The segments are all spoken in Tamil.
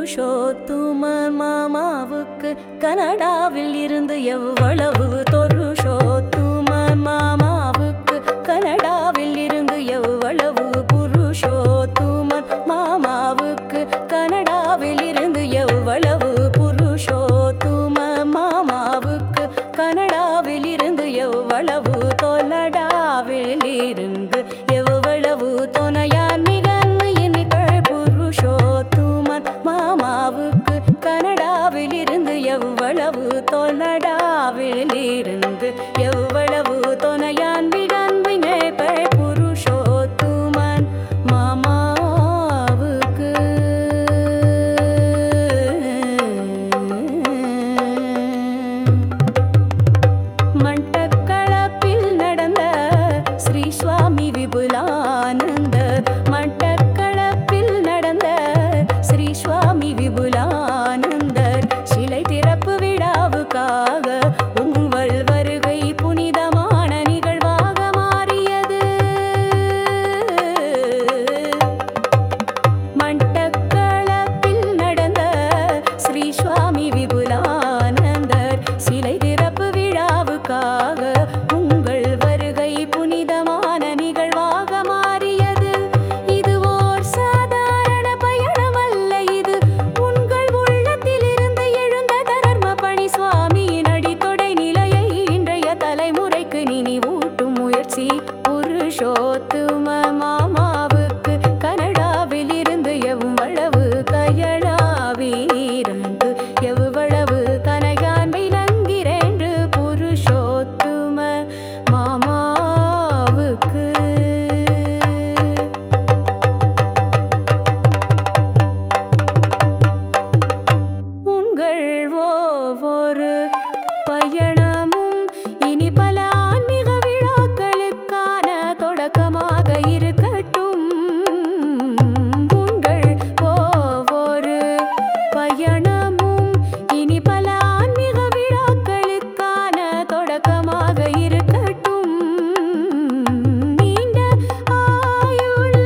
புருஷோத்தும மாமாவுக்கு கனடாவில் இருந்து எவ்வளவு தொருஷோத்தும மாமாவுக்கு கனடாவில் இருந்து எவ்வளவு புருஷோத்தும மாமாவுக்கு கனடாவில் இருந்து எவ்வளவு புருஷோத்தும மாமாவுக்கு கனடாவில் இருந்து எவ்வளவு தொலடாவில் இருந்து எவ்வளவு துணையான் மிகன்மையினிகள் புருஷோத்துமன் மாமாவுக்கு கனடாவில் இருந்து எவ்வளவு தொலடாவில் இருந்து எவ்வளவு துணையான் மிகன்மையை புருஷோத்துமன் மாமாவுக்கு மட்டக்களப்பில் நடந்த ஸ்ரீ சுவாமி விபுலானந்த மட்டக்களப்பில் நடந்த ஸ்ரீ சுவாமி விபுலானந்தர் சிலை திறப்பு விழாவுக்காக உங்கள் வருகை புனிதமான நிகழ்வாக மாறியது மண்டக்களப்பில் நடந்த ஸ்ரீ சுவாமி விபுலானந்தர் சிலை திறப்பு விழாவுக்காக உங்கள் வருகை புனிதமான நிகழ்வாக மாறியது இது ஓர் சாதாரண பயணம் அல்ல இது உங்கள் உள்ளத்தில் இருந்து எழுந்த தர்ம பணி சுவாமியின் அடித்தொடை நிலையை இன்றைய தலைமுறைக்கு நினைவூட்டும் முயற்சி புருஷோத்தும மாமாவுக்கு கனடாவில் இருந்து எவ்வளவு கயலாவீரந்து எவ்வளவு கனகான் விளங்கிறேன்று புருஷோத்தும மாமாவுக்கு உங்கள் ஒவ்வொரு பயணமும் இனி பல ஆன்மீக விழாக்களுக்கான தொடக்கமாக இருக்கட்டும் உங்கள் ஒவ்வொரு பயணமும் இனி பல ஆன்மீக விழாக்களுக்கான தொடக்கமாக இருக்கட்டும் நீண்ட ஆயுள்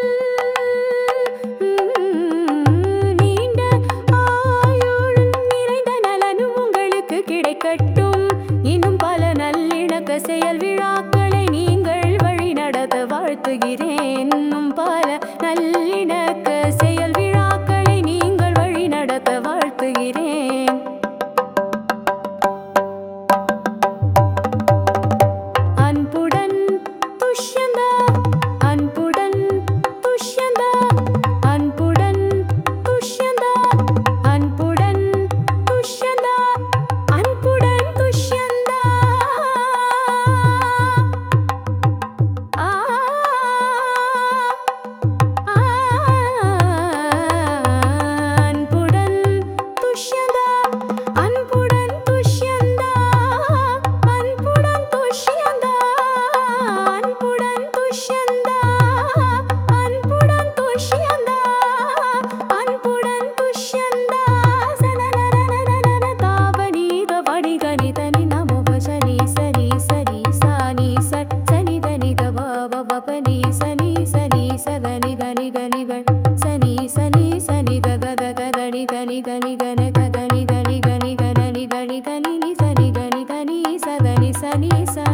நீண்ட ஆயுளும் நிறைந்த நலனும் உங்களுக்கு கிடைக்கட்டும் இன்னும் பல நல்லிணக்க செயல் விழாக்களை நீங்கள் வழி நடத்த வாழ்த்துகிறேன் இன்னும் பல நல்லிணக்க செயல் விழாக்களை நீங்கள் வழி நடத்த வாழ்த்துகிறேன் அன்புடன் துஷ்யந்தா அன்புடன் துஷ்யந்தா அன்புடன் துஷ்யந்தா அன்புடன் துஷ்யந்தா அன்புடன் துஷ்யந்தா ஆ அன்புடன் துஷ்யந்தா அன்புடன் துஷ்யந்தா அன்புடன் துஷ்யந்தா அன்புடன் துஷ்யந்தா அன்புடன் துஷ்யந்தா அன்புடன் துஷ்யந்தா சனனனனனன தாவனீக வணிகனிதனி நமோ சரி சரி சரி சானி சட் சனி தனி தவ பபனி சனி சனி சதனி கனி கனிகள் சனி சனி சனி கக கக கனி கனி கனி கன கனி கனி கனி கனி கனி கனி சனி கனி தனி சதனி சனி ச